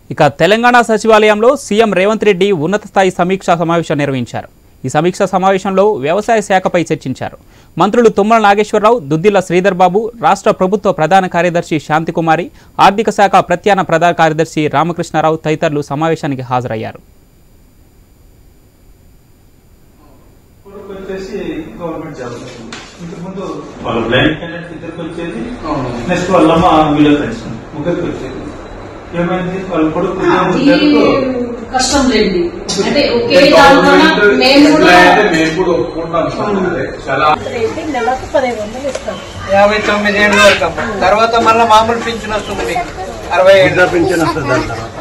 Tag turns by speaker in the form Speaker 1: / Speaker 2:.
Speaker 1: ఇక తెలంగాణ సచివాలయంలో సీఎం రేవంత్ రెడ్డి ఉన్నత స్థాయి సమీక్షా సమావేశం నిర్వహించారు ఈ సమీక్షా సమావేశంలో వ్యవసాయ శాఖపై చర్చించారు మంత్రులు తుమ్మల నాగేశ్వరరావు దుద్దిల్ల శ్రీధర్ బాబు రాష్ట్ర ప్రభుత్వ ప్రధాన కార్యదర్శి శాంతికుమారి ఆర్థిక శాఖ ప్రత్యాన ప్రధాన కార్యదర్శి రామకృష్ణారావు తదితరులు సమావేశానికి హాజరయ్యారు
Speaker 2: కొడుకు వచ్చేసి గవర్నమెంట్ జాబ్ చేస్తుంది ఇంతకుముందు
Speaker 3: వాళ్ళ బ్లైండ్
Speaker 2: క్యాండిడేట్ ఇద్దరికి వచ్చేది నెక్స్ట్ వాళ్ళ అమ్మ వీడియో ఫ్రెండ్స్ ముగ్గురికి వచ్చేది ఏమైంది వాళ్ళ కొడుకు ఉద్యోగం
Speaker 4: అది
Speaker 2: జరుగుతూ
Speaker 4: కష్టం లేండి అంటే ఒకే దాంట్లోన మేము కూడా
Speaker 5: మేము కూడా ఒప్పుకుంటాం అదే చాలా
Speaker 6: అయితే నెలకు పదిహేను వందలు ఇస్తాం
Speaker 7: యాభై తొమ్మిది ఏళ్ళు వరకు అమ్మ. తర్వాత మళ్ళీ మామూలు పింఛన్ వస్తుంది మీకు అరవై ఏళ్ళు